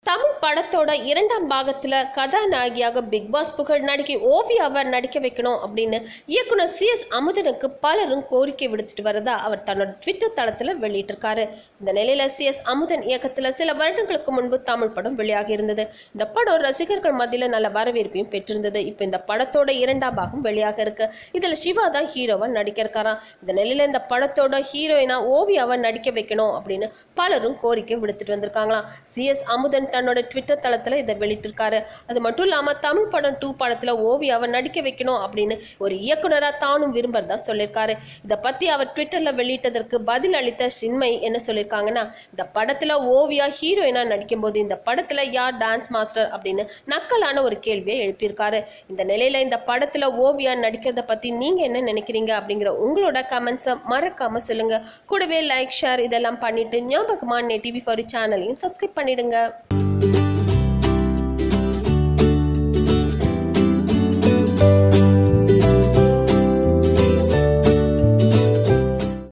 தமிழ் படத்தோட இரண்டாம் பாகத்துல கதாநாயகியாக பிக் பாஸ் புகழ் நடிகை ஓவியாவை நடிக்க வைக்கணும் அப்படின்னு இயக்குனர் சி எஸ் அமுதனுக்கு பலரும் கோரிக்கை விடுத்துட்டு வரதா அவர் தன்னோட ட்விட்டர் தளத்துல வெளியிட்டிருக்காரு இந்த நிலையில சி எஸ் அமுதன் இயக்கத்துல சில வருடங்களுக்கு முன்பு தமிழ் படம் வெளியாகி இருந்தது இந்த படம் ரசிகர்கள் மத்தியில நல்ல வரவேற்பையும் பெற்றிருந்தது இப்போ இந்த படத்தோட இரண்டாம் பாகம் வெளியாக இருக்கு இதுல சிவா தான் ஹீரோவா நடிக்க இருக்காராம் இந்த நிலையில இந்த படத்தோட ஹீரோயினா ஓவியாவை நடிக்க வைக்கணும் அப்படின்னு பலரும் கோரிக்கை விடுத்துட்டு வந்திருக்காங்களாம் சி எஸ் அமுதன் தன்னோட ட்விட்டர் தளத்துல இதை வெளியிட்டிருக்காரு அது மட்டும் இல்லாம தமிழ் படம் டூ படத்துல ஓவியாவை நடிக்க வைக்கணும் அப்படின்னு ஒரு இயக்குனரா தானும் விரும்புறதா சொல்லியிருக்காரு இதை பத்தி அவர் ட்விட்டர்ல வெளியிட்டதற்கு பதில் அளித்த சின்மை என்ன சொல்லியிருக்காங்கன்னா இந்த படத்துல ஓவியா ஹீரோயினா நடிக்கும்போது இந்த படத்துல யார் டான்ஸ் மாஸ்டர் அப்படின்னு நக்கலான ஒரு கேள்வியை எழுப்பியிருக்காரு இந்த நிலையில இந்த படத்துல ஓவியா நடிக்கிறத பத்தி நீங்க என்ன நினைக்கிறீங்க அப்படிங்கிற உங்களோட கமெண்ட்ஸை மறக்காம சொல்லுங்க கூடவே லைக் ஷேர் இதெல்லாம் பண்ணிட்டு ஞாபகமா டிவி ஃபார் சேனலையும் சப்ஸ்கிரைப் பண்ணிடுங்க